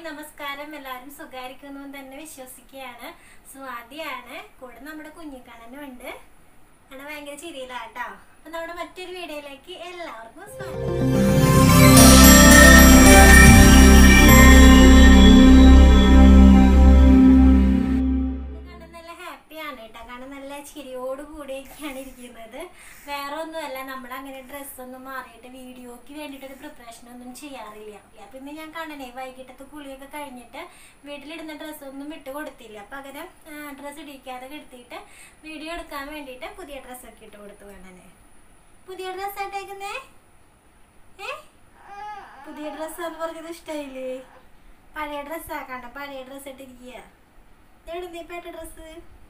നമസ്കാരം എല്ലാവരും സുഖായിരിക്കുന്നു എന്ന് തന്നെ വിശ്വസിക്കുകയാണ് സ്വാതിയാണ് കൂടെ നമ്മുടെ കുഞ്ഞിക്കണ്ണനും ഉണ്ട് ആണ് ഭയങ്കര ചിരിയിലാട്ടോ അപ്പൊ നമ്മുടെ മറ്റൊരു വീഡിയോയിലേക്ക് എല്ലാവർക്കും സ്വാഗതം കണ്ണൻ നല്ല ഹാപ്പിയാണ് കേട്ടോ കാരണം നല്ല ചിരിയോട് കൂടിയൊക്കെയാണ് ഇരിക്കുന്നത് വേറെ ഒന്നുമല്ല നമ്മൾ അങ്ങനെ ഡ്രസ്സൊന്നും മാറിയിട്ട് വീഡിയോക്ക് വേണ്ടിയിട്ട് ഒരു പ്രിപ്പറേഷൻ ഒന്നും ചെയ്യാറില്ല അപ്പൊ ഇന്ന് ഞാൻ കണ്ണനെ വൈകിട്ടത്തെ കുളിയൊക്കെ കഴിഞ്ഞിട്ട് വീട്ടിലിടുന്ന ഡ്രസ്സൊന്നും ഇട്ട് കൊടുത്തില്ല പകരം ഡ്രസ്സ് ഇടിക്കാതെ കെടുത്തിയിട്ട് വീഡിയോ എടുക്കാൻ വേണ്ടിയിട്ട് പുതിയ ഡ്രസ്സൊക്കെ ഇട്ട് കൊടുത്തു കണ്ണനെ പുതിയ ഡ്രസ്സ് ആയിട്ടേക്കുന്നേ ഏ പുതിയ ഡ്രസ്സാന്ന് പറഞ്ഞത് ഇഷ്ടായില്ലേ പഴയ ഡ്രസ്സാക്കണ്ട പഴയ ഡ്രസ്സ് ഇട്ടിരിക്കുക എവിടെ നീ പേട്ട ഡ്രസ്സ്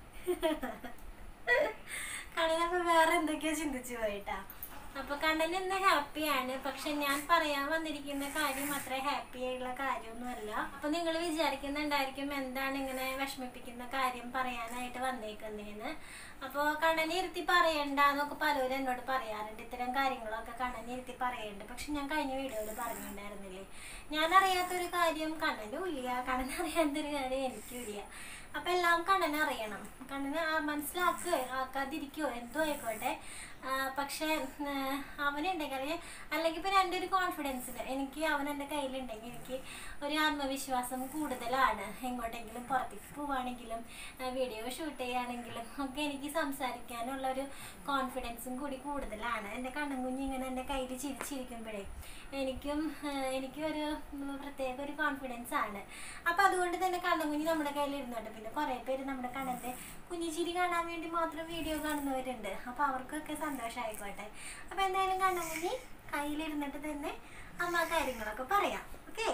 കണ്ണനപ്പൊ വേറെ എന്തൊക്കെയോ ചിന്തിച്ചു പോയിട്ടാ അപ്പൊ കണ്ണൻ ഇന്ന് ഹാപ്പിയാണ് പക്ഷെ ഞാൻ പറയാൻ വന്നിരിക്കുന്ന കാര്യം അത്ര ഹാപ്പി ആയിട്ടുള്ള കാര്യമൊന്നുമല്ല അപ്പൊ നിങ്ങൾ വിചാരിക്കുന്നുണ്ടായിരിക്കും എന്താണ് ഇങ്ങനെ വിഷമിപ്പിക്കുന്ന കാര്യം പറയാനായിട്ട് വന്നേക്കുന്നേന്ന് അപ്പൊ കണ്ണനെ ഇരുത്തി പറയണ്ടെന്നൊക്കെ പലരും എന്നോട് പറയാറുണ്ട് ഇത്തരം കാര്യങ്ങളൊക്കെ കണ്ണനെ ഇരുത്തി പറയണ്ട് പക്ഷെ ഞാൻ കഴിഞ്ഞ വീഡിയോയിൽ പറഞ്ഞിട്ടുണ്ടായിരുന്നില്ലേ ഞാൻ അറിയാത്തൊരു കാര്യം കണ്ണനും ഇല്ല കണ്ണൻ അറിയാത്തൊരു കാര്യം എനിക്കും ഇല്ല അപ്പൊ എല്ലാം കണ്ണനെ അറിയണം കണ്ണനെ ആ മനസ്സിലാക്കുക ആക്കാതിരിക്കോ എന്തോ ആയിക്കോട്ടെ ആ, പക്ഷെ ആ, അവനുണ്ടെങ്കിൽ അല്ലെങ്കിൽ പിന്നെ എൻ്റെ ഒരു കോൺഫിഡൻസിൽ എനിക്ക് അവൻ എൻ്റെ കയ്യിലുണ്ടെങ്കിൽ എനിക്ക് ഒരു ആത്മവിശ്വാസം കൂടുതലാണ് എങ്ങോട്ടെങ്കിലും പുറത്തേക്ക് പോവുകയാണെങ്കിലും വീഡിയോ ഷൂട്ട് ചെയ്യുകയാണെങ്കിലും ഒക്കെ എനിക്ക് സംസാരിക്കാനുള്ള ഒരു കോൺഫിഡൻസും കൂടി കൂടുതലാണ് എൻ്റെ കണ്ണും കുഞ്ഞ് ഇങ്ങനെ എൻ്റെ കയ്യിൽ ചിരിച്ചിരിക്കുമ്പോഴേ എനിക്കും ആ, എനിക്കും ഒരു ഉം, പ്രത്യേക ഒരു കോൺഫിഡൻസ് ആണ് അപ്പം അതുകൊണ്ട് തന്നെ കണ്ണും കുഞ്ഞ് നമ്മുടെ കയ്യിൽ ഇരുന്നോട്ടെ പിന്നെ കുറേ പേര് നമ്മുടെ കണ്ണൻ്റെ കുഞ്ഞു ചിരി കാണാൻ വേണ്ടി മാത്രം വീഡിയോ കാണുന്നവരുണ്ട് അപ്പം അവർക്കൊക്കെ സന്തോഷമായിക്കോട്ടെ അപ്പം എന്തായാലും കണ്ണും കുഞ്ഞി കയ്യിലിരുന്നിട്ട് തന്നെ അമ്മ കാര്യങ്ങളൊക്കെ പറയാം ഓക്കേ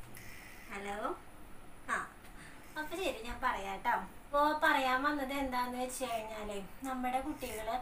ഹലോ ആ അപ്പൊ ശരി ഞാൻ പറയാം കേട്ടോ അപ്പോൾ പറയാൻ വന്നത് എന്താന്ന് വെച്ച് കഴിഞ്ഞാല് നമ്മുടെ കുട്ടികള്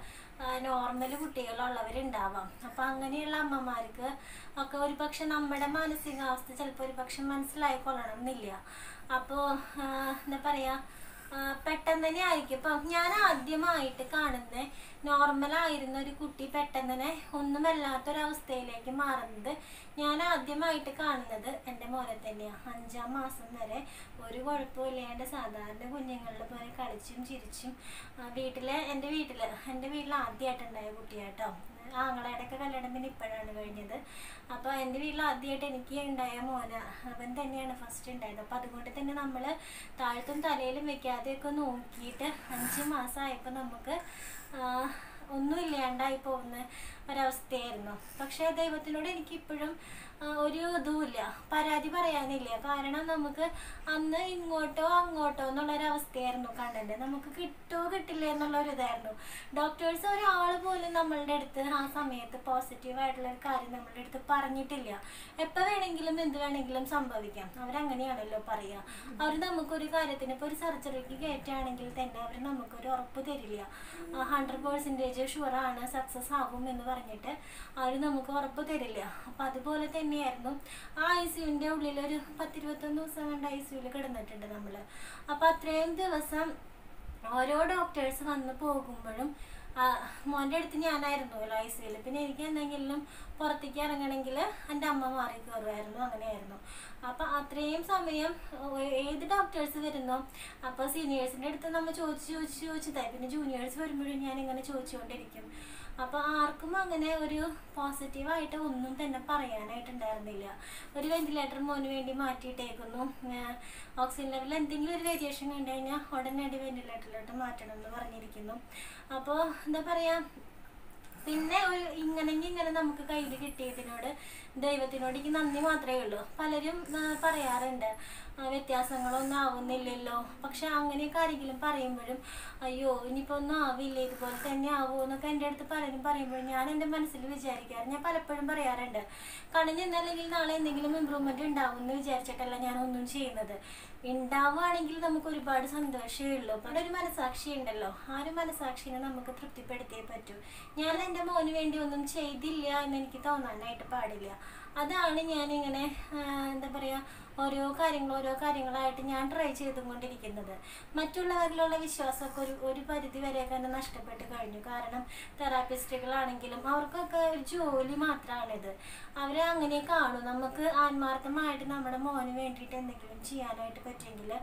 നോർമൽ കുട്ടികളുള്ളവരുണ്ടാവാം അപ്പൊ അങ്ങനെയുള്ള അമ്മമാർക്ക് ഒക്കെ ഒരു പക്ഷെ നമ്മുടെ മാനസികാവസ്ഥ ചിലപ്പോൾ ഒരു പക്ഷെ മനസ്സിലായിക്കൊള്ളണം എന്നില്ല അപ്പോൾ എന്താ പറയാ ആ, പെട്ടെന്ന് തന്നെ ആയിരിക്കും ഇപ്പം ഞാൻ ആദ്യമായിട്ട് കാണുന്ന നോർമലായിരുന്ന ഒരു കുട്ടി പെട്ടെന്ന് തന്നെ ഒന്നുമല്ലാത്തൊരവസ്ഥയിലേക്ക് മാറുന്നത് ഞാൻ ആദ്യമായിട്ട് കാണുന്നത് എൻ്റെ മോനെ തന്നെയാണ് അഞ്ചാം മാസം വരെ ഒരു കുഴപ്പമില്ലാണ്ട് സാധാരണ കുഞ്ഞുങ്ങളുടെ പോലെ കളിച്ചും ചിരിച്ചും ആ, വീട്ടിലെ എൻ്റെ വീട്ടിൽ എൻ്റെ വീട്ടിൽ ആദ്യമായിട്ടുണ്ടായ കുട്ടിയാട്ടോ ആങ്ങളയുടെ ഒക്കെ കല്യാണം പിന്നെ ഇപ്പോഴാണ് കഴിഞ്ഞത് അപ്പോൾ എൻ്റെ വീട്ടിൽ ആദ്യമായിട്ട് എനിക്ക് ഉണ്ടായ മോന അവൻ തന്നെയാണ് ഫസ്റ്റ് ഉണ്ടായത് അപ്പോൾ അതുകൊണ്ട് തന്നെ നമ്മൾ താഴത്തും തലയിലും വെക്കാതെയൊക്കെ നോക്കിയിട്ട് അഞ്ച് മാസമായപ്പോൾ നമുക്ക് ആ, ഒന്നും ഇല്ലാണ്ടായി പോകുന്ന ഒരവസ്ഥയായിരുന്നു പക്ഷേ ദൈവത്തിനോട് എനിക്കിപ്പോഴും ആ, ഒരു ഇതുമില്ല പരാതി പറയാനില്ല കാരണം നമുക്ക് അന്ന് ഇങ്ങോട്ടോ അങ്ങോട്ടോ എന്നുള്ളൊരവസ്ഥയായിരുന്നു കണ്ടന്റ് നമുക്ക് കിട്ടുമോ കിട്ടില്ല എന്നുള്ള ഒരു ഇതായിരുന്നു ഡോക്ടേഴ്സ് ഒരാൾ പോലും നമ്മളുടെ അടുത്ത് ആ സമയത്ത് പോസിറ്റീവ് ആയിട്ടുള്ള ഒരു കാര്യം നമ്മളുടെ അടുത്ത് പറഞ്ഞിട്ടില്ല എപ്പോൾ വേണമെങ്കിലും എന്ത് വേണമെങ്കിലും സംഭവിക്കാം അവരങ്ങനെയാണല്ലോ പറയുക അവർ നമുക്കൊരു കാര്യത്തിന് ഇപ്പോൾ ഒരു സർജറിക്ക് കയറ്റുകയാണെങ്കിൽ തന്നെ അവർ നമുക്കൊരു ഉറപ്പ് തരില്ല ഹൺഡ്രഡ് പെർസെൻറ്റേജ് ഷുവറാണ് സക്സസ് ആകും എന്ന് പറഞ്ഞിട്ട് അവർ നമുക്ക് ഉറപ്പ് തരില്ല അപ്പം അതുപോലെ തന്നെയായിരുന്നു ആ ഐ സിയുൻ്റെ ഉള്ളിൽ ഒരു പത്തിരുപത്തൊന്ന് ദിവസം കണ്ട് ഐ സിയുയിൽ കിടന്നിട്ടുണ്ട് നമ്മൾ അപ്പം അത്രയും ദിവസം ഓരോ ഡോക്ടേഴ്സ് വന്ന് പോകുമ്പോഴും ആ, മോൻ്റെ അടുത്ത് ഞാനായിരുന്നല്ലോ ഐ സിയിൽ പിന്നെ എനിക്ക് എന്തെങ്കിലും പുറത്തേക്ക് ഇറങ്ങണമെങ്കിൽ എൻ്റെ അമ്മ മാറി കയറുമായിരുന്നു അങ്ങനെയായിരുന്നു അപ്പം അത്രയും സമയം ഏ- ഏത് ഡോക്ടേഴ്സ് വരുന്നോ അപ്പോൾ സീനിയേഴ്സിൻ്റെ അടുത്ത് നമ്മൾ ചോദിച്ച് ചോദിച്ച് ചോദിച്ചതായി പിന്നെ ജൂനിയേഴ്സ് വരുമ്പോഴും ഞാൻ ഇങ്ങനെ ചോദിച്ചുകൊണ്ടിരിക്കും അപ്പോൾ ആർക്കും അങ്ങനെ ഒരു പോസിറ്റീവായിട്ട് ഒന്നും തന്നെ പറയാനായിട്ടുണ്ടായിരുന്നില്ല ഒരു വെന്റിലേറ്റർ മോന് വേണ്ടി മാറ്റിയിട്ടേക്കുന്നു ഓക്സിജൻ ലെവൽ എന്തെങ്കിലും ഒരു വേരിയേഷൻ കണ്ടു കഴിഞ്ഞാൽ ഉടനടി വെന്റിലേറ്ററിലോട്ട് മാറ്റണം എന്ന് പറഞ്ഞിരിക്കുന്നു അപ്പോൾ എന്താ പറയുക പിന്നെ ഒരു ഇങ്ങനെ ഇങ്ങനെ നമുക്ക് കയ്യിൽ കിട്ടിയതിനോട് ദൈവത്തിനോട് എനിക്ക് നന്ദി മാത്രമേ ഉള്ളൂ പലരും ആ, പറയാറുണ്ട് ആ, വ്യത്യാസങ്ങളൊന്നും ആവുന്നില്ലല്ലോ പക്ഷെ അങ്ങനെയൊക്കെ ആരെങ്കിലും പറയുമ്പോഴും അയ്യോ ഇനിയിപ്പോൾ ഒന്നും ആവില്ല ഇതുപോലെ തന്നെ ആവുമോ എന്നൊക്കെ എൻ്റെ അടുത്ത് പലരും പറയുമ്പോഴും ഞാൻ എൻ്റെ മനസ്സിൽ വിചാരിക്കാറ് ഞാൻ പലപ്പോഴും പറയാറുണ്ട് കണിഞ്ഞ് ഇന്നല്ലെങ്കിൽ നാളെ എന്തെങ്കിലും ഇമ്പ്രൂവ്മെന്റ് ഉണ്ടാവും എന്ന് വിചാരിച്ചിട്ടല്ല ഞാൻ ഒന്നും ചെയ്യുന്നത് ഉണ്ടാവുകയാണെങ്കിൽ നമുക്ക് ഒരുപാട് സന്തോഷമേ ഉള്ളൂ അപ്പോൾ ഒരു മനസാക്ഷി ഉണ്ടല്ലോ ആ ഒരു മനസാക്ഷിനെ നമുക്ക് തൃപ്തിപ്പെടുത്തിയേ പറ്റൂ ഞാൻ എൻ്റെ മോന് വേണ്ടി ഒന്നും ചെയ്തില്ല എന്ന് എനിക്ക് തോന്നാനായിട്ട് പാടില്ല അതാണ് ഞാനിങ്ങനെ ആ, എന്താ പറയുക ഓരോ കാര്യങ്ങൾ ഓരോ കാര്യങ്ങളായിട്ട് ഞാൻ ട്രൈ ചെയ്തുകൊണ്ടിരിക്കുന്നത് മറ്റുള്ളവരിലുള്ള വിശ്വാസമൊക്കെ ഒരു ഒരു പരിധി വരെയൊക്കെ തന്നെ നഷ്ടപ്പെട്ട് കഴിഞ്ഞു കാരണം തെറാപ്പിസ്റ്റുകളാണെങ്കിലും അവർക്കൊക്കെ ഒരു ജോലി മാത്രമാണിത് അവർ അങ്ങനെ കാണും നമുക്ക് ആത്മാർത്ഥമായിട്ട് നമ്മുടെ മോന് വേണ്ടിയിട്ട് എന്തെങ്കിലും ചെയ്യാനായിട്ട് പറ്റുമെങ്കിൽ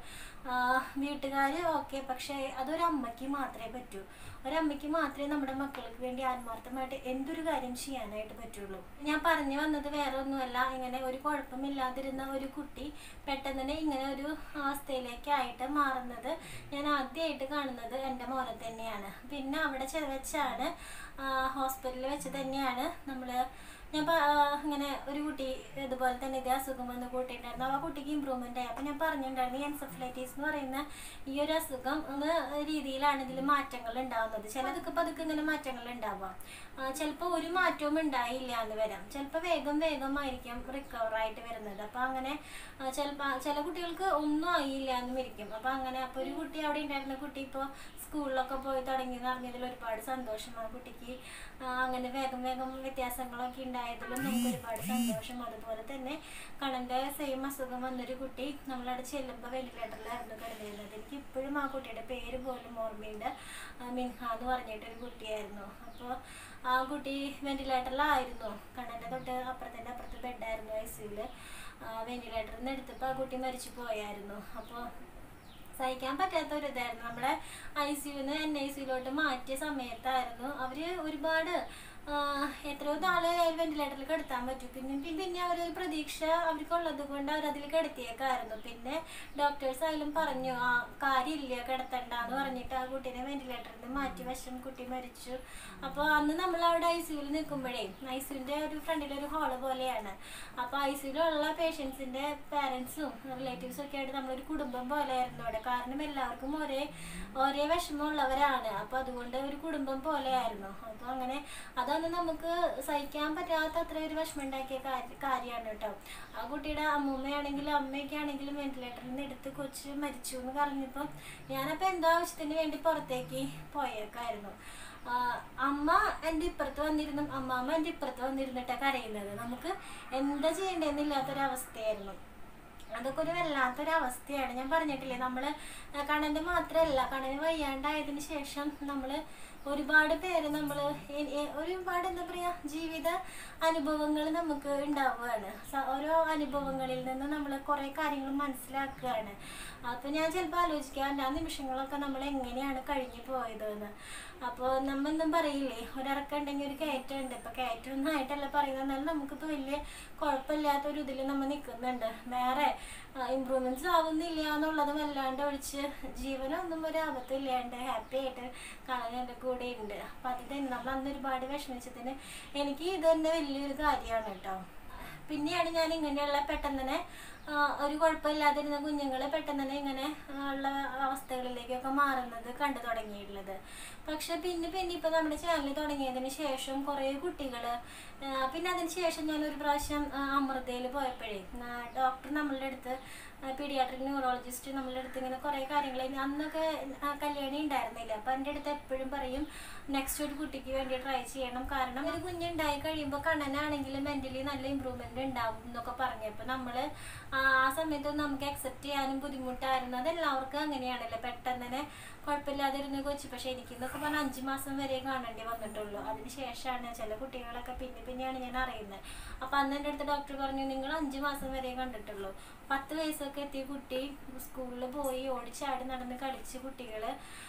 വീട്ടുകാർ ഓക്കെ പക്ഷേ അതൊരു അമ്മയ്ക്ക് മാത്രമേ പറ്റൂ ഒരമ്മയ്ക്ക് മാത്രമേ നമ്മുടെ മക്കൾക്ക് വേണ്ടി ആത്മാർത്ഥമായിട്ട് എന്തൊരു കാര്യം ചെയ്യാനായിട്ട് പറ്റുള്ളൂ ഞാൻ പറഞ്ഞു വന്നത് വേറെ ഒന്നുമല്ല ഇങ്ങനെ ഒരു കുഴപ്പമില്ലാതിരുന്ന ഒരു കുട്ടി പെട്ടെന്ന് തന്നെ ഇങ്ങനെ ഒരു അവസ്ഥയിലേക്കായിട്ട് മാറുന്നത് ഞാൻ ആദ്യമായിട്ട് കാണുന്നത് എൻ്റെ മോനെ തന്നെയാണ് പിന്നെ അവിടെ ചെ- വെച്ചാണ് ഹോസ്പിറ്റലിൽ വെച്ച് തന്നെയാണ് നമ്മൾ ഞാൻ പ- ആ, ഇങ്ങനെ ഒരു കുട്ടി ഇതുപോലെ തന്നെ ഇതേ അസുഖം വന്ന് കൂട്ടിയിട്ടുണ്ടായിരുന്നു ആ കുട്ടിക്ക് ഇമ്പ്രൂവ്മെന്റ് ആയി അപ്പം ഞാൻ പറഞ്ഞിട്ടുണ്ടായിരുന്നു ഈ എൻസെഫലൈറ്റീസ് എന്ന് പറയുന്ന ഈ ഒരു അസുഖം എന്ന രീതിയിലാണ് ഇതിൽ മാറ്റങ്ങൾ ഉണ്ടാവുന്നത് ചിലതൊക്കെ പതുക്കെ ഇങ്ങനെ മാറ്റങ്ങൾ ഉണ്ടാവാം ചിലപ്പോൾ ഒരു മാറ്റവും ഉണ്ടായില്ല എന്ന് വരാം ചിലപ്പോൾ വേഗം വേഗമായിരിക്കും റിക്കവർ ആയിട്ട് വരുന്നത് അപ്പം അങ്ങനെ ചിലപ്പോൾ ചില കുട്ടികൾക്ക് ഒന്നും ആയില്ല എന്നും ഇരിക്കും അപ്പം അങ്ങനെ അപ്പോൾ ഒരു കുട്ടി അവിടെ ഉണ്ടായിരുന്ന കുട്ടി ഇപ്പോൾ സ്കൂളിലൊക്കെ പോയി തുടങ്ങി എന്ന് അറിഞ്ഞതിൽ ഒരുപാട് സന്തോഷം ആ കുട്ടിക്ക് ആ, അങ്ങനെ വേഗം വേഗം വ്യത്യാസങ്ങളൊക്കെ ഉണ്ടായതിലും നമുക്ക് ഒരുപാട് സന്തോഷം അതുപോലെ തന്നെ കണ്ണൻ്റെ സെയിം അസുഖം വന്നൊരു കുട്ടി നമ്മളവിടെ ചെല്ലുമ്പോൾ വെന്റിലേറ്ററിലായിരുന്നു കിടന്നിരുന്നത് എനിക്ക് ഇപ്പോഴും ആ കുട്ടിയുടെ പേര് പോലും ഓർമ്മയുണ്ട് ആ, മിൻഹ എന്ന് പറഞ്ഞിട്ടൊരു കുട്ടിയായിരുന്നു അപ്പോൾ ആ കുട്ടി വെന്റിലേറ്ററിലായിരുന്നു കണ്ണൻ്റെ തൊട്ട് അപ്പുറത്തിൻ്റെ അപ്പുറത്ത് ബെഡായിരുന്നു ഐ സിയുല് വെന്റിലേറ്ററിൽ നിന്ന് എടുത്തപ്പോൾ ആ കുട്ടി മരിച്ചു പോയായിരുന്നു അപ്പോൾ സഹിക്കാൻ പറ്റാത്ത ഒരു ഇതായിരുന്നു നമ്മളെ ഐ സിയുന്ന് എൻ ഐ സിയിലോട്ട് മാറ്റിയ സമയത്തായിരുന്നു അവര് ഒരുപാട് ആ, എത്രയോ നാള് വെന്റിലേറ്ററിൽ കിടത്താൻ പറ്റും പിന്നെ പിന്നെ പിന്നെ അവരൊരു പ്രതീക്ഷ അവർക്കുള്ളത് കൊണ്ട് അവർ അതിൽ കിടത്തിയേക്കായിരുന്നു പിന്നെ ഡോക്ടേഴ്സ് ആയാലും പറഞ്ഞു ആ കാര്യമില്ല കിടത്തണ്ടെന്ന് പറഞ്ഞിട്ട് ആ കുട്ടീനെ വെന്റിലേറ്ററിൽ നിന്ന് മാറ്റി വശം കുട്ടി മരിച്ചു അപ്പോൾ അന്ന് നമ്മൾ അവിടെ ഐ സിയുവിൽ നിൽക്കുമ്പോഴേ ഐ സിയുവിൻ്റെ ഒരു ഫ്രണ്ടിലൊരു ഹാള് പോലെയാണ് അപ്പോൾ ഐ സിയിലുള്ള പേഷ്യൻസിൻ്റെ പാരൻസും റിലേറ്റീവ്സും ഒക്കെ ആയിട്ട് നമ്മളൊരു കുടുംബം പോലെയായിരുന്നു അവിടെ കാരണം എല്ലാവർക്കും ഒരേ ഒരേ വിഷമമുള്ളവരാണ് അപ്പോൾ അതുകൊണ്ട് ഒരു കുടുംബം പോലെയായിരുന്നു അപ്പോൾ അങ്ങനെ അതൊന്നും നമുക്ക് സഹിക്കാൻ പറ്റാത്ത അത്ര ഒരു വിഷമം ഉണ്ടാക്കിയ കാര്യമാണ് കേട്ടോ ആ കുട്ടിയുടെ അമ്മൂമ്മയാണെങ്കിലും അമ്മയൊക്കെ ആണെങ്കിലും വെന്റിലേറ്ററിൽ നിന്ന് എടുത്ത് കൊച്ച് മരിച്ചു എന്ന് പറഞ്ഞപ്പോൾ ഞാനപ്പോൾ എന്തോ ആവശ്യത്തിന് വേണ്ടി പുറത്തേക്ക് പോയേക്കായിരുന്നു ആ, അമ്മ എൻ്റെ ഇപ്പുറത്ത് വന്നിരുന്നു അമ്മാമ്മ എൻ്റെ ഇപ്പുറത്ത് വന്നിരുന്നിട്ടാണ് കരയുന്നത് നമുക്ക് എന്താ ചെയ്യേണ്ടതെന്നില്ലാത്തൊരവസ്ഥയായിരുന്നു അതൊക്കെ ഒരു വല്ലാത്തൊരു അവസ്ഥയാണ് ഞാൻ പറഞ്ഞിട്ടില്ലേ നമ്മൾ കണ്ണൻ്റെ മാത്രമല്ല കണ്ണന് വയ്യാണ്ടായതിന് ശേഷം നമ്മൾ ഒരുപാട് പേര് നമ്മൾ ഒരുപാട് എന്താ പറയുക ജീവിത അനുഭവങ്ങൾ നമുക്ക് ഉണ്ടാവുകയാണ് സ- ഓരോ അനുഭവങ്ങളിൽ നിന്ന് നമ്മൾ കുറേ കാര്യങ്ങൾ മനസ്സിലാക്കുകയാണ് അപ്പോൾ ഞാൻ ചിലപ്പോൾ ആലോചിക്കാം ആ നിമിഷങ്ങളൊക്കെ നമ്മൾ എങ്ങനെയാണ് കഴിഞ്ഞു പോയതെന്ന് അപ്പോൾ നമ്മൊന്നും പറയില്ലേ ഒരിറക്കം ഉണ്ടെങ്കിൽ ഒരു കയറ്റം ഉണ്ട് ഇപ്പം കയറ്റം ഒന്നും ആയിട്ടല്ല പറയുന്നത് എന്നാലും നമുക്കിപ്പോൾ വലിയ കുഴപ്പമില്ലാത്ത ഒരു ഇതിൽ നമ്മൾ നിൽക്കുന്നുണ്ട് വേറെ ഇമ്പ്രൂവ്മെന്റ്സ് ആവുന്നില്ല എന്നുള്ളത് വല്ലാണ്ട് ഒഴിച്ച് ജീവനൊന്നും ഒരു ആപത്തില്ലാണ്ട് ഹാപ്പി ആയിട്ട് കാണാൻ എൻ്റെ കൂടെ ഉണ്ട് അപ്പം അത് തന്നെ നമ്മൾ അന്ന് ഒരുപാട് വിഷമിച്ചതിന് എനിക്ക് ഇത് തന്നെ വലിയൊരു കാര്യമാണ് കേട്ടോ പിന്നെയാണ് ഞാൻ ഇങ്ങനെയുള്ള പെട്ടെന്ന് തന്നെ ആ, ഒരു കുഴപ്പമില്ലാതിരുന്ന കുഞ്ഞുങ്ങൾ പെട്ടെന്ന് തന്നെ ഇങ്ങനെ ആ, ഉള്ള അവസ്ഥകളിലേക്കൊക്കെ മാറുന്നത് കണ്ടു തുടങ്ങിയിട്ടുള്ളത് പക്ഷെ പിന്നെ പിന്നെ ഇപ്പം നമ്മുടെ ചാനൽ തുടങ്ങിയതിന് ശേഷം കുറേ കുട്ടികൾ പിന്നെ അതിന് ശേഷം ഞാൻ ഒരു പ്രാവശ്യം അമൃതയിൽ പോയപ്പോഴേ ഡോക്ടർ നമ്മളുടെ അടുത്ത് പീഡിയാട്രിക് ന്യൂറോളജിസ്റ്റ് നമ്മളുടെ അടുത്ത് ഇങ്ങനെ കുറേ കാര്യങ്ങൾ അന്നൊക്കെ ആ, കല്യാണി ഉണ്ടായിരുന്നില്ല അപ്പം എൻ്റെ അടുത്ത് എപ്പോഴും പറയും നെക്സ്റ്റ് ഒരു കുട്ടിക്ക് വേണ്ടി ട്രൈ ചെയ്യണം കാരണം ഒരു കുഞ്ഞുണ്ടായി കഴിയുമ്പോൾ കണ്ണനാണെങ്കിലും മെന്റലി നല്ല ഇമ്പ്രൂവ്മെന്റ് ഉണ്ടാവും എന്നൊക്കെ പറഞ്ഞപ്പോൾ നമ്മൾ ആ സമയത്തൊന്നും നമുക്ക് അക്സെപ്റ്റ് ചെയ്യാനും ബുദ്ധിമുട്ടായിരുന്നു അത് എല്ലാവർക്കും അങ്ങനെയാണല്ലോ പെട്ടെന്ന് തന്നെ കുഴപ്പമില്ലാതിരുന്ന കൊച്ചു പക്ഷെ എനിക്കെന്നൊക്കെ പറഞ്ഞാൽ അഞ്ച് മാസം വരെ കാണേണ്ടി വന്നിട്ടുള്ളൂ അതിന് ശേഷമാണ് ചില കുട്ടികളൊക്കെ പിന്നെ പിന്നെയാണ് ഞാൻ അറിയുന്നത് അപ്പം അന്ന് എൻ്റെ അടുത്ത് ഡോക്ടർ പറഞ്ഞു നിങ്ങൾ അഞ്ച് മാസം വരെ കണ്ടിട്ടുള്ളൂ പത്ത് വയസ്സൊക്കെ എത്തിയ കുട്ടി സ്കൂളിൽ പോയി ഓടിച്ചാടി നടന്ന് കളിച്ച് കുട്ടികൾ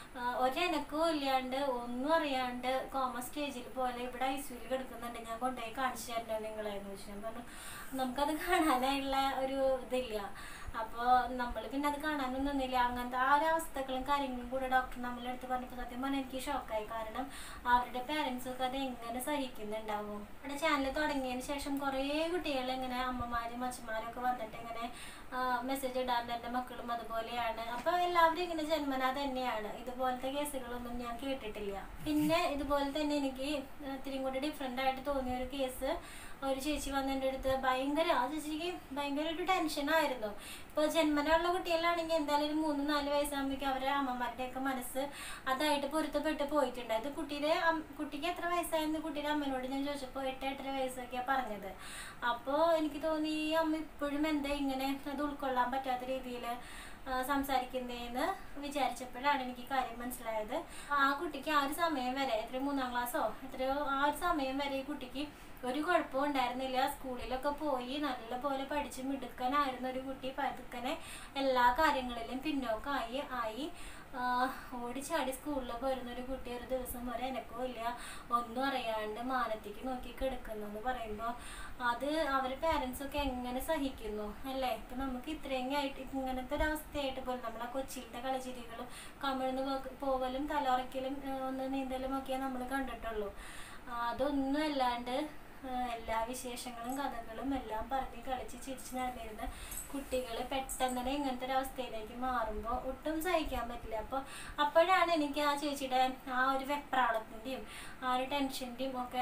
ഒരനക്കവും ഇല്ലാണ്ട് ഒന്നും അറിയാണ്ട് കോമ സ്റ്റേജിൽ പോലെ ഇവിടെ ഐ സിയിൽ കിടക്കുന്നുണ്ട് ഞാൻ കൊണ്ടുപോയി കാണിച്ചു തരണോ നിങ്ങളെന്ന് ചോദിച്ചു ഞാൻ പറഞ്ഞു നമുക്കത് കാണാനായുള്ള ഒരു ഇതില്ല അപ്പോൾ നമ്മൾ പിന്നെ അത് കാണാനൊന്നും നിന്നില്ല അങ്ങനത്തെ ആ ഒരു അവസ്ഥകളും കാര്യങ്ങളും കൂടെ ഡോക്ടർ നമ്മളെ അടുത്ത് പറഞ്ഞപ്പോൾ സത്യം പറഞ്ഞാൽ എനിക്ക് ഷോക്കായി കാരണം അവരുടെ പാരൻസ് ഒക്കെ അത് എങ്ങനെ സഹിക്കുന്നുണ്ടാവും ഇവിടെ ചാനൽ തുടങ്ങിയതിന് ശേഷം കുറേ കുട്ടികൾ ഇങ്ങനെ അമ്മമാരും അച്ഛന്മാരും ഒക്കെ വന്നിട്ട് ഇങ്ങനെ മെസ്സേജ് ഇടാറുണ്ട് എൻ്റെ മക്കളും അതുപോലെയാണ് അപ്പോൾ എല്ലാവരും ഇങ്ങനെ ജന്മന തന്നെയാണ് ഇതുപോലത്തെ കേസുകളൊന്നും ഞാൻ കേട്ടിട്ടില്ല പിന്നെ ഇതുപോലെ തന്നെ എനിക്ക് ഇത്തിരി കൂടി ഡിഫറെൻ്റ് ആയിട്ട് തോന്നിയ ഒരു കേസ് ഒരു ചേച്ചി വന്ന് എൻ്റെ അടുത്ത് ഭയങ്കര ആ ചേച്ചിക്ക് ഭയങ്കര ഒരു ടെൻഷനായിരുന്നു ഇപ്പോൾ ജന്മനുള്ള കുട്ടികളാണെങ്കിൽ എന്തായാലും ഒരു മൂന്ന് നാല് വയസ്സാകുമ്പോഴേക്കും അവരുടെ അമ്മമാരുടെയൊക്കെ മനസ്സ് അതായിട്ട് പൊരുത്തപ്പെട്ട് പോയിട്ടുണ്ട് അത് കുട്ടിയുടെ അം- കുട്ടിക്ക് എത്ര വയസ്സായെന്ന് കുട്ടിയുടെ അമ്മനോട് ഞാൻ ചോദിച്ചപ്പോൾ എട്ട് എട്ടര വയസ്സൊക്കെയാണ് പറഞ്ഞത് അപ്പോൾ എനിക്ക് തോന്നി ഈ അമ്മ ഇപ്പോഴും എന്താ ഇങ്ങനെ അത് ഉൾക്കൊള്ളാൻ പറ്റാത്ത രീതിയിൽ സംസാരിക്കുന്നതെന്ന് വിചാരിച്ചപ്പോഴാണ് എനിക്ക് കാര്യം മനസ്സിലായത് ആ കുട്ടിക്ക് ആ ഒരു സമയം വരെ എത്ര മൂന്നാം ക്ലാസ്സോ എത്രയോ ആ ഒരു സമയം വരെ ഈ കുട്ടിക്ക് ഒരു കുഴപ്പവും ഉണ്ടായിരുന്നില്ല സ്കൂളിലൊക്കെ പോയി നല്ല പോലെ പഠിച്ച് മിടുക്കനായിരുന്ന ഒരു കുട്ടി പതുക്കനെ എല്ലാ കാര്യങ്ങളിലും പിന്നോക്കമായി ആയി ആഹ് ഓടിച്ചാടി സ്കൂളിൽ പോരുന്ന ഒരു കുട്ടി ഒരു ദിവസം വരെ എനക്കോ ഇല്ല ഒന്നും അറിയാണ്ട് മാനത്തേക്ക് നോക്കി കിടക്കുന്നു എന്ന് പറയുമ്പോൾ അത് അവരുടെ പാരൻസ് ഒക്കെ എങ്ങനെ സഹിക്കുന്നു അല്ലേ ഇപ്പൊ നമുക്ക് ഇത്രയും ആയിട്ട് ഇങ്ങനത്തെ ഒരു അവസ്ഥയായിട്ട് പോലും നമ്മളെ കൊച്ചിയിലത്തെ കളിച്ചിരികളും കമിഴ്ന്ന് പോ- പോവലും തലറയ്ക്കലും ഏഹ് ഒന്ന് നീന്തലും ഒക്കെ നമ്മൾ കണ്ടിട്ടുള്ളൂ ആ, അതൊന്നും അല്ലാണ്ട് ഏഹ് എല്ലാ വിശേഷങ്ങളും കഥകളും എല്ലാം പറഞ്ഞ് കളിച്ച് ചിരിച്ച് നടന്നിരുന്ന കുട്ടികൾ പെട്ടെന്ന് തന്നെ ഇങ്ങനത്തെ ഒരു അവസ്ഥയിലേക്ക് മാറുമ്പോൾ ഒട്ടും സഹിക്കാൻ പറ്റില്ല അപ്പോൾ അപ്പോഴാണ് എനിക്ക് ആ ചേച്ചിയുടെ ആ ഒരു വെപ്രാളത്തിൻ്റെയും ആ ഒരു ടെൻഷൻ്റെയും ഒക്കെ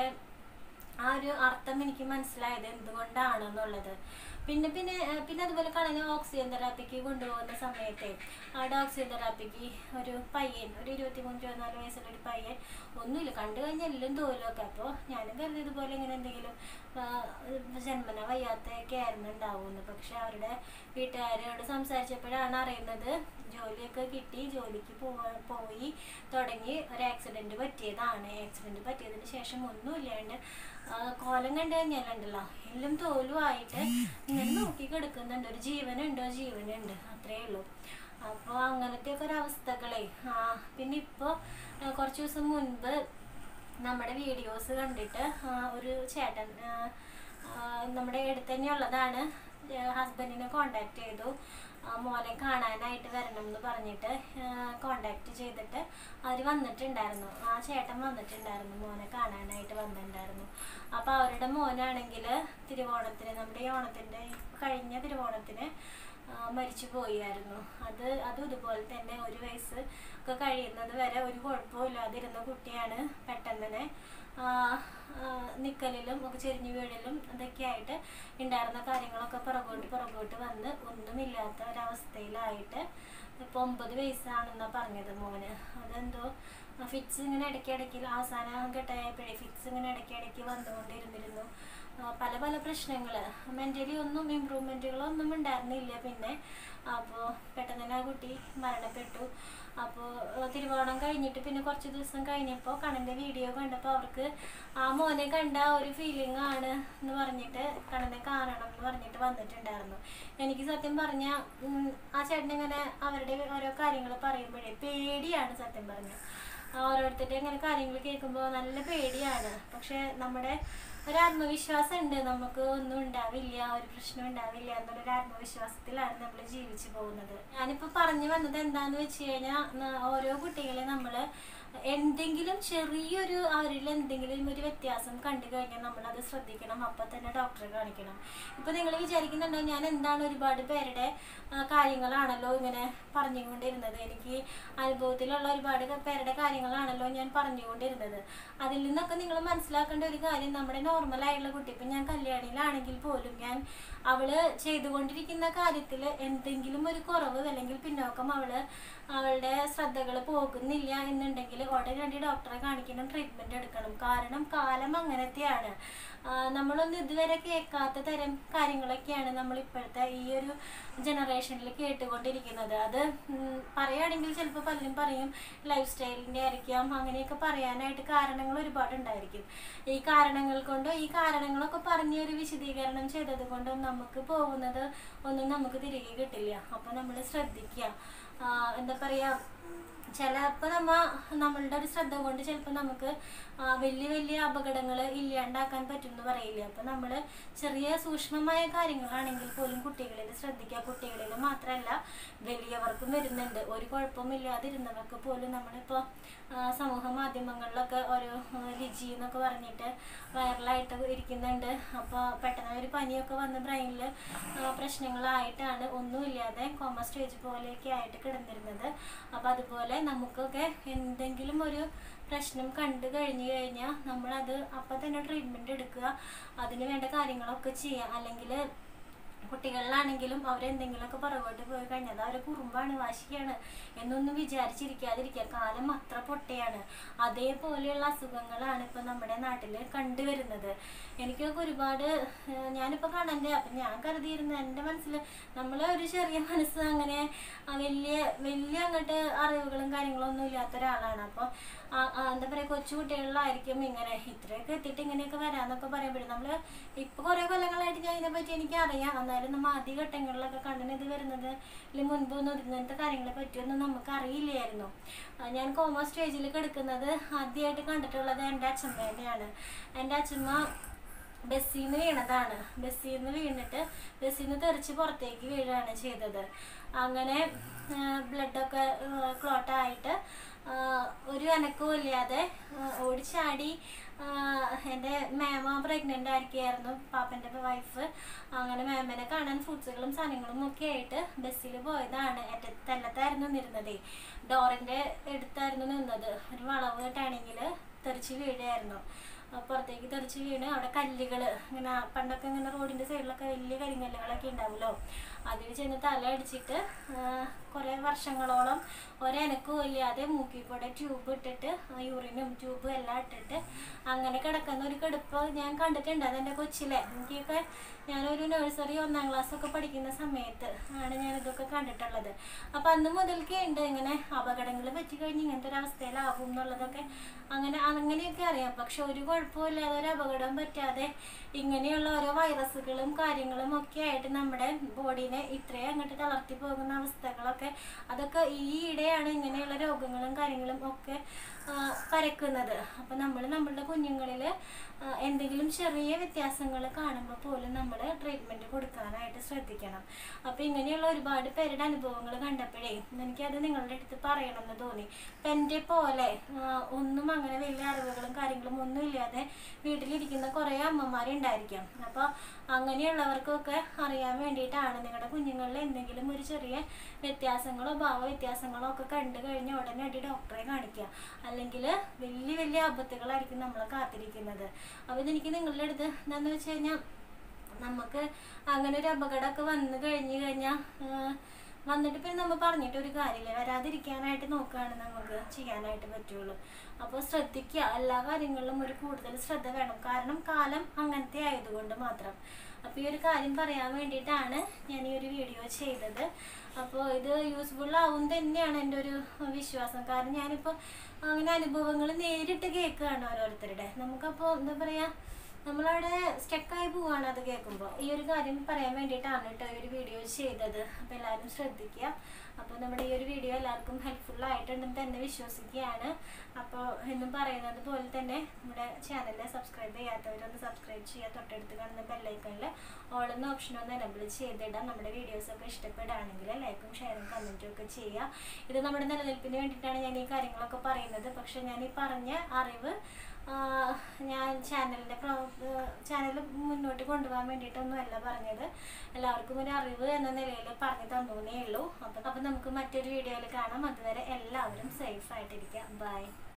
ആ ഒരു അർത്ഥം എനിക്ക് മനസ്സിലായത് എന്തുകൊണ്ടാണെന്നുള്ളത് പിന്നെ പിന്നെ ഏഹ് പിന്നെ അതുപോലെ കളഞ്ഞ ഓക്സിജൻ തെറാപ്പിക്ക് കൊണ്ടുപോകുന്ന സമയത്തെ അവിടെ ഓക്സിജൻ തെറാപ്പിക്ക് ഒരു പയ്യൻ ഒരു ഇരുപത്തി മൂന്ന് ഇരുപത്തിനാല് വയസ്സുള്ള ഒരു പയ്യൻ ഒന്നുമില്ല കണ്ടു കഴിഞ്ഞാൽ എല്ലാം തോലൊക്കെ അപ്പോൾ ഞാനും കരുതി ഇതുപോലെ ഇങ്ങനെ എന്തെങ്കിലും ആഹ് ജന്മന വയ്യാത്തൊക്കെ ആയിരുന്നു ഉണ്ടാവുമെന്ന് പക്ഷെ അവരുടെ വീട്ടുകാരോട് സംസാരിച്ചപ്പോഴാണ് അറിയുന്നത് ജോലിയൊക്കെ കിട്ടി ജോലിക്ക് പോവാ- പോയി തുടങ്ങി ഒരു ആക്സിഡന്റ് പറ്റിയതാണ് ആക്സിഡന്റ് പറ്റിയതിന് ശേഷം ഒന്നുമില്ലാണ്ട് ആ, കോലം കണ്ടു കഴിഞ്ഞാലുണ്ടല്ലോ എല്ലാം തോലുമായിട്ട് ഇങ്ങനെ നോക്കി കിടക്കുന്നുണ്ട് ഒരു ജീവനുണ്ടോ ജീവനുണ്ട് അത്രേ ഉള്ളൂ അപ്പോൾ അങ്ങനത്തെ ഒക്കെ ഒരു അവസ്ഥകളെ ആ പിന്നെ ഇപ്പോൾ കുറച്ച് ദിവസം മുൻപ് നമ്മുടെ വീഡിയോസ് കണ്ടിട്ട് ആ, ഒരു ചേട്ടൻ ആ, ആ, നമ്മുടെ അടുത്ത് തന്നെയുള്ളതാണ് ഹസ്ബൻഡിനെ കോണ്ടാക്ട് ചെയ്തു ആ, മോനെ കാണാനായിട്ട് വരണം എന്ന് പറഞ്ഞിട്ട് കോണ്ടാക്ട് ചെയ്തിട്ട് അവർ വന്നിട്ടുണ്ടായിരുന്നു ആ ചേട്ടൻ വന്നിട്ടുണ്ടായിരുന്നു മോനെ കാണാനായിട്ട് വന്നിട്ടുണ്ടായിരുന്നു അപ്പോൾ അവരുടെ മോനാണെങ്കിൽ തിരുവോണത്തിന് നമ്മുടെ ഈ ഓണത്തിൻ്റെ കഴിഞ്ഞ തിരുവോണത്തിന് ആ, മരിച്ചു പോയായിരുന്നു അത് അതും ഇതുപോലെ തന്നെ ഒരു വയസ്സ് ഒക്കെ കഴിയുന്നത് വരെ ഒരു കുഴപ്പമില്ലാതിരുന്ന കുട്ടിയാണ് പെട്ടെന്ന് തന്നെ ആ, ആ, നിക്കലിലും ഒക്കെ ചെരിഞ്ഞു വീഴലും അതൊക്കെ ആയിട്ട് ഉണ്ടായിരുന്ന കാര്യങ്ങളൊക്കെ പുറകോട്ട് പുറകോട്ട് വന്ന് ഒന്നുമില്ലാത്ത ഒരവസ്ഥയിലായിട്ട് ഇപ്പൊ ഒമ്പത് വയസ്സാണെന്നാ പറഞ്ഞത് മോന് അതെന്തോ ഫിറ്റ്സ് ഇങ്ങനെ ഇടയ്ക്കിടയ്ക്ക് അവസാനം ഘട്ടമായപ്പോഴേ ഫിറ്റ്സ് ഇങ്ങനെ ഇടയ്ക്കിടയ്ക്ക് വന്നുകൊണ്ടിരുന്നിരുന്നു ആ, പല പല പ്രശ്നങ്ങൾ മെൻ്റലി ഒന്നും ഇമ്പ്രൂവ്മെൻറ്റുകളൊന്നും ഉണ്ടായിരുന്നില്ല പിന്നെ അപ്പോൾ പെട്ടെന്ന് തന്നെ ആ കുട്ടി മരണപ്പെട്ടു അപ്പോൾ തിരുവോണം കഴിഞ്ഞിട്ട് പിന്നെ കുറച്ച് ദിവസം കഴിഞ്ഞപ്പോൾ കണ്ണൻ്റെ വീഡിയോ കണ്ടപ്പോൾ അവർക്ക് ആ മോനെ കണ്ട ആ ഒരു ഫീലിംഗ് ആണ് എന്ന് പറഞ്ഞിട്ട് കണ്ണനെ കാണണം എന്ന് പറഞ്ഞിട്ട് വന്നിട്ടുണ്ടായിരുന്നു എനിക്ക് സത്യം പറഞ്ഞാൽ ആ ചേട്ടൻ ഇങ്ങനെ അവരുടെ ഓരോ കാര്യങ്ങൾ പറയുമ്പോഴേ പേടിയാണ് സത്യം പറഞ്ഞാൽ ഓരോരുത്തരുടെ ഇങ്ങനെ കാര്യങ്ങൾ കേൾക്കുമ്പോൾ നല്ല പേടിയാണ് പക്ഷെ നമ്മുടെ ഒരു ആത്മവിശ്വാസം ഉണ്ട് നമുക്ക് ഒന്നും ഉണ്ടാവില്ല ഒരു പ്രശ്നം ഉണ്ടാവില്ല എന്നുള്ളൊരു ആത്മവിശ്വാസത്തിലാണ് നമ്മൾ ജീവിച്ചു പോകുന്നത് ഞാനിപ്പോൾ പറഞ്ഞു വന്നത് എന്താന്ന് വെച്ച് കഴിഞ്ഞാൽ ഓരോ കുട്ടികളെ നമ്മൾ എന്തെങ്കിലും ചെറിയൊരു അവരിൽ എന്തെങ്കിലും ഒരു വ്യത്യാസം കണ്ടു കഴിഞ്ഞാൽ നമ്മൾ അത് ശ്രദ്ധിക്കണം അപ്പം തന്നെ ഡോക്ടറെ കാണിക്കണം ഇപ്പൊ നിങ്ങൾ വിചാരിക്കുന്നുണ്ടോ ഞാൻ എന്താണ് ഒരുപാട് പേരുടെ ആ, കാര്യങ്ങളാണല്ലോ ഇങ്ങനെ പറഞ്ഞുകൊണ്ടിരുന്നത് എനിക്ക് അനുഭവത്തിലുള്ള ഒരുപാട് പേരുടെ കാര്യങ്ങളാണല്ലോ ഞാൻ പറഞ്ഞുകൊണ്ടിരുന്നത് അതിൽ നിന്നൊക്കെ നിങ്ങൾ മനസ്സിലാക്കേണ്ട ഒരു കാര്യം നമ്മുടെ നോർമൽ ആയിട്ടുള്ള കുട്ടി ഇപ്പം ഞാൻ കല്യാണിയിലാണെങ്കിൽ പോലും ഞാൻ അവള് ചെയ്തുകൊണ്ടിരിക്കുന്ന കാര്യത്തിൽ എന്തെങ്കിലും ഒരു കുറവ് അല്ലെങ്കിൽ പിന്നോക്കം അവള് അവളുടെ ശ്രദ്ധകൾ പോകുന്നില്ല എന്നുണ്ടെങ്കിൽ ഉടനടി ഡോക്ടറെ കാണിക്കണം ട്രീറ്റ്മെന്റ് എടുക്കണം കാരണം കാലം അങ്ങനത്തെയാണ് ആ, നമ്മളൊന്നും ഇതുവരെ കേൾക്കാത്ത തരം കാര്യങ്ങളൊക്കെയാണ് നമ്മൾ ഇപ്പോഴത്തെ ഈ ഒരു ജനറേഷനിൽ കേട്ടുകൊണ്ടിരിക്കുന്നത് അത് ഉം, പറയുകയാണെങ്കിൽ ചിലപ്പോൾ പലരും പറയും ലൈഫ് സ്റ്റൈലിൻ്റെ ആയിരിക്കാം അങ്ങനെയൊക്കെ പറയാനായിട്ട് കാരണങ്ങൾ ഒരുപാട് ഉണ്ടായിരിക്കും ഈ കാരണങ്ങൾ കൊണ്ടോ ഈ കാരണങ്ങളൊക്കെ പറഞ്ഞ് ഒരു വിശദീകരണം ചെയ്തത് കൊണ്ടും നമുക്ക് പോകുന്നത് ഒന്നും നമുക്ക് തിരികെ കിട്ടില്ല അപ്പം നമ്മൾ ശ്രദ്ധിക്കുക ആ, എന്താ പറയുക ചിലപ്പോൾ നമ്മ നമ്മളുടെ ഒരു ശ്രദ്ധ കൊണ്ട് ചിലപ്പോൾ നമുക്ക് ആ, വലിയ വലിയ അപകടങ്ങൾ ഇല്ലാണ്ടാക്കാൻ പറ്റും എന്ന് പറയില്ല അപ്പം നമ്മൾ ചെറിയ സൂക്ഷ്മമായ കാര്യങ്ങളാണെങ്കിൽ പോലും കുട്ടികളിൽ ശ്രദ്ധിക്കുക കുട്ടികളിൽ മാത്രമല്ല വലിയവർക്കും വരുന്നുണ്ട് ഒരു കുഴപ്പമില്ലാതിരുന്നവർക്ക് പോലും നമ്മളിപ്പോൾ സമൂഹ മാധ്യമങ്ങളിലൊക്കെ ഓരോ ആ, ലിജി എന്നൊക്കെ പറഞ്ഞിട്ട് വൈറലായിട്ട് ഇരിക്കുന്നുണ്ട് അപ്പോൾ പെട്ടെന്ന് ഒരു പനിയൊക്കെ വന്ന് ബ്രെയിനിൽ പ്രശ്നങ്ങളായിട്ടാണ് ഒന്നുമില്ലാതെ കോമ സ്റ്റേജ് പോലെയൊക്കെ ആയിട്ട് കിടന്നിരുന്നത് അപ്പോൾ അതുപോലെ നമുക്കൊക്കെ എന്തെങ്കിലും ഒരു പ്രശ്നം കണ്ടു കഴിഞ്ഞു കഴിഞ്ഞാൽ നമ്മളത് അപ്പം തന്നെ ട്രീറ്റ്മെൻറ്റ് എടുക്കുക അതിന് വേണ്ട കാര്യങ്ങളൊക്കെ ചെയ്യുക അല്ലെങ്കിൽ കുട്ടികളിലാണെങ്കിലും അവരെന്തെങ്കിലുമൊക്കെ പുറകോട്ട് പോയി കഴിഞ്ഞാൽ അവരെ കുറുമ്പാണ് വാശിയാണ് എന്നൊന്നും വിചാരിച്ചിരിക്കാതിരിക്കുക കാലം അത്ര പൊട്ടയാണ് അതേപോലെയുള്ള അസുഖങ്ങളാണ് ഇപ്പൊ നമ്മുടെ നാട്ടിൽ കണ്ടുവരുന്നത് എനിക്കൊക്കെ ഒരുപാട് ഏഹ്, ഞാനിപ്പോ കാണണ്ടേ അപ്പൊ ഞാൻ കരുതിയിരുന്നു എൻ്റെ മനസ്സിൽ നമ്മളെ ഒരു ചെറിയ മനസ്സ് അങ്ങനെ ആ, വലിയ വലിയ അങ്ങോട്ട് അറിവുകളും കാര്യങ്ങളും ഒന്നും ഇല്ലാത്ത ഒരാളാണ് അപ്പോൾ എന്താ പറയുക കൊച്ചു കുട്ടികളിലായിരിക്കും ഇങ്ങനെ ഇത്രയൊക്കെ എത്തിയിട്ട് ഇങ്ങനെയൊക്കെ വരാന്നൊക്കെ പറയുമ്പോഴും നമ്മൾ ഇപ്പൊ കുറെ കൊല്ലങ്ങളായിട്ട് ഞാൻ ഇതിനെപ്പറ്റി എനിക്ക് അറിയാം എന്നാലും നമ്മൾ ആദ്യ ഘട്ടങ്ങളിലൊക്കെ കണ്ണിന് ഇത് വരുന്നത് അല്ലെങ്കിൽ മുൻപൊന്നും ഇങ്ങനത്തെ കാര്യങ്ങളെ പറ്റിയൊന്നും നമുക്ക് അറിയില്ലായിരുന്നു ആ, ഞാൻ കോമ സ്റ്റേജിൽ കിടക്കുന്നത് ആദ്യമായിട്ട് കണ്ടിട്ടുള്ളത് എൻ്റെ അച്ഛമ്മ തന്നെയാണ് എൻ്റെ അച്ഛമ്മ ബസ്സിൽ നിന്ന് വീണതാണ് ബസ്സിൽ നിന്ന് വീണിട്ട് ബസ്സിൽ നിന്ന് തെറിച്ച് പുറത്തേക്ക് വീഴുകയാണ് ചെയ്തത് അങ്ങനെ ബ്ലഡൊക്കെ ക്ലോട്ടായിട്ട് ഒരു അനക്കവും ഇല്ലാതെ ആ, ഓടിച്ചാടി ആ, എൻ്റെ മേമ പ്രഗ്നൻ്റ് ആയിരിക്കുകയായിരുന്നു പാപ്പൻ്റെ വൈഫ് അങ്ങനെ മേമനെ കാണാൻ ഫ്രൂട്ട്സുകളും സാധനങ്ങളും ഒക്കെ ആയിട്ട് ബസ്സിൽ പോയതാണ് എൻ്റെ തെല്ലത്തായിരുന്നു നിന്നിരുന്നത് ഡോറിൻ്റെ അടുത്തായിരുന്നു നിന്നത് ഒരു വളവ് ടേണിങ്ങിൽ തെറിച്ച് വീഴുകയായിരുന്നു ആ, പുറത്തേക്ക് തെറിച്ച് വീണ് അവിടെ കല്ലുകൾ ഇങ്ങനെ പണ്ടൊക്കെ ഇങ്ങനെ റോഡിന്റെ സൈഡിലൊക്കെ വലിയ കരിങ്കല്ലുകളൊക്കെ ഉണ്ടാവുമല്ലോ അതിൽ ചെന്ന് തല അടിച്ചിട്ട് കുറേ വർഷങ്ങളോളം ഒരനക്കവും ഇല്ലാതെ മൂക്കിൽ കൂടെ ട്യൂബ് ഇട്ടിട്ട് യൂറിനും ട്യൂബും എല്ലാം ഇട്ടിട്ട് അങ്ങനെ കിടക്കുന്ന ഒരു കിടപ്പ് ഞാൻ കണ്ടിട്ടുണ്ട് അതെൻ്റെ കൊച്ചിലെ എനിക്കൊക്കെ ഞാനൊരു നഴ്സറി ഒന്നാം ക്ലാസ് ഒക്കെ പഠിക്കുന്ന സമയത്ത് ആണ് ഞാൻ ഇതൊക്കെ കണ്ടിട്ടുള്ളത് അപ്പം അന്ന് മുതൽക്കേ ഉണ്ട് ഇങ്ങനെ അപകടങ്ങൾ പറ്റിക്കഴിഞ്ഞ് ഇങ്ങനത്തെ ഒരു അവസ്ഥയിലാകും എന്നുള്ളതൊക്കെ അങ്ങനെ അങ്ങനെയൊക്കെ അറിയാം പക്ഷെ ഒരു കുഴപ്പമില്ലാതെ ഒരു അപകടം പറ്റാതെ ഇങ്ങനെയുള്ള ഓരോ വൈറസുകളും കാര്യങ്ങളും ഒക്കെ ആയിട്ട് നമ്മുടെ ബോഡീനെ ഇത്രയും അങ്ങോട്ട് തളർത്തി പോകുന്ന അവസ്ഥകളൊക്കെ അതൊക്കെ ഈയിടെയാണ് ഇങ്ങനെയുള്ള രോഗങ്ങളും കാര്യങ്ങളും ഒക്കെ ആ, പരക്കുന്നത് അപ്പം നമ്മൾ നമ്മളുടെ കുഞ്ഞുങ്ങളിൽ എന്തെങ്കിലും ചെറിയ വ്യത്യാസങ്ങൾ കാണുമ്പോൾ പോലും നമ്മൾ ട്രീറ്റ്മെൻറ്റ് കൊടുക്കാനായിട്ട് ശ്രദ്ധിക്കണം അപ്പം ഇങ്ങനെയുള്ള ഒരുപാട് പേരുടെ അനുഭവങ്ങൾ കണ്ടപ്പോഴേ എനിക്കത് നിങ്ങളുടെ അടുത്ത് പറയണമെന്ന് തോന്നി ഇപ്പം എൻ്റെ പോലെ ആ, ഒന്നും അങ്ങനെ വലിയ അറിവുകളും കാര്യങ്ങളും ഒന്നും ഇല്ലാതെ വീട്ടിലിരിക്കുന്ന കുറേ അമ്മമാരുണ്ടായിരിക്കാം അപ്പോൾ അങ്ങനെയുള്ളവർക്കൊക്കെ അറിയാൻ വേണ്ടിയിട്ടാണ് നിങ്ങളുടെ കുഞ്ഞുങ്ങളിൽ എന്തെങ്കിലും ഒരു ചെറിയ വ്യത്യാസങ്ങളോ ഭാവ വ്യത്യാസങ്ങളോ ഒക്കെ കണ്ടു കഴിഞ്ഞാൽ ഉടനടി ഡോക്ടറെ കാണിക്കുക അല്ലെങ്കിൽ വലിയ വലിയ ആപത്തുകളായിരിക്കും നമ്മളെ കാത്തിരിക്കുന്നത് അപ്പോൾ ഇതെനിക്ക് നിങ്ങളുടെ അടുത്ത് എന്താണെന്ന് വെച്ച് കഴിഞ്ഞാൽ നമുക്ക് അങ്ങനെ ഒരു അപകടമൊക്കെ വന്നു കഴിഞ്ഞു കഴിഞ്ഞാൽ വന്നിട്ട് പിന്നെ നമ്മൾ പറഞ്ഞിട്ട് ഒരു കാര്യമില്ല വരാതിരിക്കാനായിട്ട് നോക്കുകയാണ് നമുക്ക് ചെയ്യാനായിട്ട് പറ്റുള്ളൂ അപ്പോൾ ശ്രദ്ധിക്കുക എല്ലാ കാര്യങ്ങളിലും ഒരു കൂടുതൽ ശ്രദ്ധ വേണം കാരണം കാലം അങ്ങനത്തെ ആയതുകൊണ്ട് മാത്രം അപ്പോൾ ഈ ഒരു കാര്യം പറയാൻ വേണ്ടിയിട്ടാണ് ഞാൻ ഈ ഒരു വീഡിയോ ചെയ്തത് അപ്പോൾ ഇത് യൂസ്ഫുൾ ആവും തന്നെയാണ് എൻ്റെ ഒരു വിശ്വാസം കാരണം ഞാനിപ്പോൾ അങ്ങനെ അനുഭവങ്ങൾ നേരിട്ട് കേൾക്കുകയാണ് ഓരോരുത്തരുടെ നമുക്കപ്പോൾ എന്താ പറയുക നമ്മളവിടെ സ്റ്റക്കായി പോവാണ് അത് കേൾക്കുമ്പോൾ ഈ ഒരു കാര്യം പറയാൻ വേണ്ടിയിട്ടാണ് കേട്ടോ ഈ ഒരു വീഡിയോ ചെയ്തത് അപ്പോൾ എല്ലാവരും ശ്രദ്ധിക്കുക അപ്പോൾ നമ്മുടെ ഈ ഒരു വീഡിയോ എല്ലാവർക്കും ഹെൽപ്ഫുൾ ആയിട്ടുണ്ടെന്ന് തന്നെ വിശ്വസിക്കുകയാണ് അപ്പോൾ എന്നും പറയുന്നത് പോലെ തന്നെ നമ്മുടെ ചാനലിൽ സബ്സ്ക്രൈബ് ചെയ്യാത്തവരൊന്ന് സബ്സ്ക്രൈബ് ചെയ്യുക തൊട്ടടുത്ത് കാണുന്ന ബെല്ലൈക്കണിൽ ഓൾ എന്ന ഓപ്ഷൻ ഒന്ന് എനബിൾ ചെയ്തിടാം നമ്മുടെ വീഡിയോസൊക്കെ ഇഷ്ടപ്പെടുകയാണെങ്കിൽ ലൈക്കും ഷെയറും കമൻറ്റും ഒക്കെ ചെയ്യുക ഇത് നമ്മുടെ നിലനിൽപ്പിന് വേണ്ടിയിട്ടാണ് ഞാൻ ഈ കാര്യങ്ങളൊക്കെ പറയുന്നത് പക്ഷേ ഞാൻ ഈ പറഞ്ഞ അറിവ് ആഹ് ഞാൻ ചാനലിൻ്റെ ചാനൽ മുന്നോട്ട് കൊണ്ടുപോകാൻ വേണ്ടിയിട്ടൊന്നും അല്ല പറഞ്ഞത് എല്ലാവർക്കും ഒരു അറിവ് എന്ന നിലയിൽ പറഞ്ഞു തന്നേ ഉള്ളൂ അപ്പം അപ്പം നമുക്ക് മറ്റൊരു വീഡിയോയിൽ കാണാം അതുവരെ എല്ലാവരും സേഫ് ആയിട്ടിരിക്കാം ബൈ